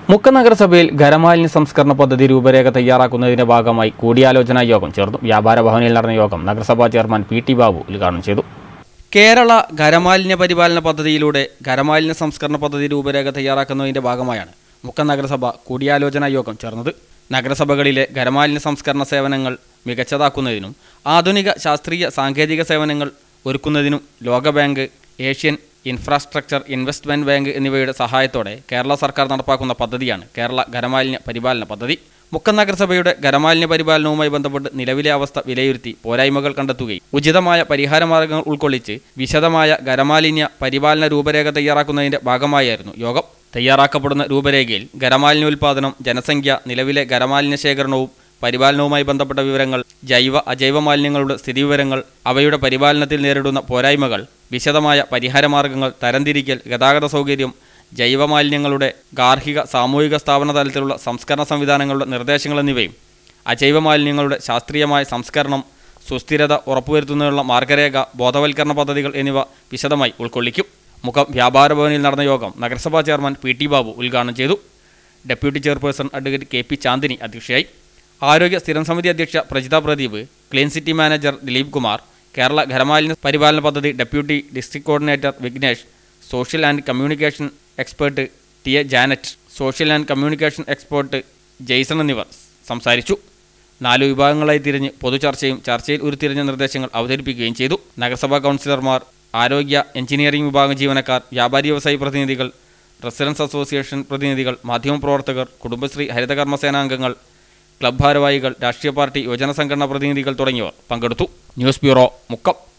മുക്കം നഗരസഭയിൽ ഖരമാലിന്യ സംസ്കരണ പദ്ധതി രൂപരേഖ തയ്യാറാക്കുന്നതിന്റെ ഭാഗമായി കൂടിയാലോചനാ യോഗം ചേർന്നു വ്യാപാര ഭവനിൽ നടന്ന യോഗം നഗരസഭാ ചെയർമാൻ പി ടി ബാബു ഉദ്ഘാടനം ചെയ്തു കേരള ഖരമാലിന്യ പരിപാലന പദ്ധതിയിലൂടെ ഖരമാലിന്യ സംസ്കരണ പദ്ധതി രൂപരേഖ തയ്യാറാക്കുന്നതിന്റെ ഭാഗമായാണ് മുക്കം നഗരസഭ കൂടിയാലോചനാ യോഗം ചേർന്നത് നഗരസഭകളിലെ ഖരമാലിന്യ സംസ്കരണ സേവനങ്ങൾ മികച്ചതാക്കുന്നതിനും ആധുനിക ശാസ്ത്രീയ സാങ്കേതിക സേവനങ്ങൾ ഒരുക്കുന്നതിനും ലോകബാങ്ക് ഏഷ്യൻ ഇൻഫ്രാസ്ട്രക്ചർ ഇൻവെസ്റ്റ്മെന്റ് ബാങ്ക് എന്നിവയുടെ സഹായത്തോടെ കേരള സർക്കാർ നടപ്പാക്കുന്ന പദ്ധതിയാണ് കേരള ഖരമാലിന്യ പരിപാലന പദ്ധതി മുക്കം നഗരസഭയുടെ ഖരമാലിന്യ പരിപാലനവുമായി ബന്ധപ്പെട്ട് നിലവിലെ അവസ്ഥ വിലയിരുത്തി പോരായ്മകൾ കണ്ടെത്തുകയും ഉചിതമായ പരിഹാരമാർഗങ്ങൾ ഉൾക്കൊള്ളിച്ച് വിശദമായ ഖരമാലിന്യ പരിപാലന രൂപരേഖ തയ്യാറാക്കുന്നതിന്റെ ഭാഗമായായിരുന്നു യോഗം തയ്യാറാക്കപ്പെടുന്ന രൂപരേഖയിൽ ഖരമാലിന്യ ഉൽപ്പാദനം ജനസംഖ്യ നിലവിലെ ഖരമാലിന്യ ശേഖരണവും പരിപാലനവുമായി ബന്ധപ്പെട്ട വിവരങ്ങൾ ജൈവ അജൈവ മാലിന്യങ്ങളുടെ സ്ഥിതിവിവരങ്ങൾ അവയുടെ പരിപാലനത്തിൽ നേരിടുന്ന പോരായ്മകൾ വിശദമായ പരിഹാരമാർഗങ്ങൾ തരംതിരിക്കൽ ഗതാഗത സൗകര്യം ജൈവ മാലിന്യങ്ങളുടെ ഗാർഹിക സാമൂഹിക സ്ഥാപന തലത്തിലുള്ള സംസ്കരണ സംവിധാനങ്ങളുടെ നിർദ്ദേശങ്ങൾ എന്നിവയും അജൈവ മാലിന്യങ്ങളുടെ ശാസ്ത്രീയമായ സംസ്കരണം സുസ്ഥിരത ഉറപ്പുവരുത്തുന്നതിനുള്ള മാർഗരേഖ ബോധവൽക്കരണ പദ്ധതികൾ എന്നിവ വിശദമായി ഉൾക്കൊള്ളിക്കും മുഖം വ്യാപാര ഭവനിൽ നടന്ന യോഗം നഗരസഭാ ചെയർമാൻ പി ടി ബാബു ഉദ്ഘാടനം ചെയ്തു deputy chairperson advocate K P Chandini അധ്യക്ഷയായി ആരോഗ്യ സ്ഥിരം സമിതി അധ്യക്ഷ Prajitha Pradeep clean city manager Dileep Kumar Kerala ഖരമാലിന്യ പരിപാലന പദ്ധതി deputy district coordinator Vignesh social and communication expert T A Janet social and communication expert Jason എന്നിവർ സംസാരിച്ചു നാല് വിഭാഗങ്ങളായി തിരിഞ്ഞ് പൊതുചർച്ചയും ചർച്ചയിൽ ഉരുത്തിരിഞ്ഞ നിർദ്ദേശങ്ങൾ അവതരിപ്പിക്കുകയും ചെയ്തു നഗരസഭാ കൗൺസിലർമാർ ആരോഗ്യ എഞ്ചിനീയറിംഗ് വിഭാഗം ജീവനക്കാർ വ്യാപാരി വ്യവസായി പ്രതിനിധികൾ റെസിഡൻസ് അസോസിയേഷൻ പ്രതിനിധികൾ മാധ്യമപ്രവർത്തകർ കുടുംബശ്രീ ഹരിതകർമ്മസേനാംഗങ്ങൾ ക്ലബ് ഭാരവാഹികൾ രാഷ്ട്രീയ പാർട്ടി യുവജന സംഘടനാ പ്രതിനിധികൾ തുടങ്ങിയവർ പങ്കെടുത്തു ന്യൂസ് ബ്യൂറോ മുക്കം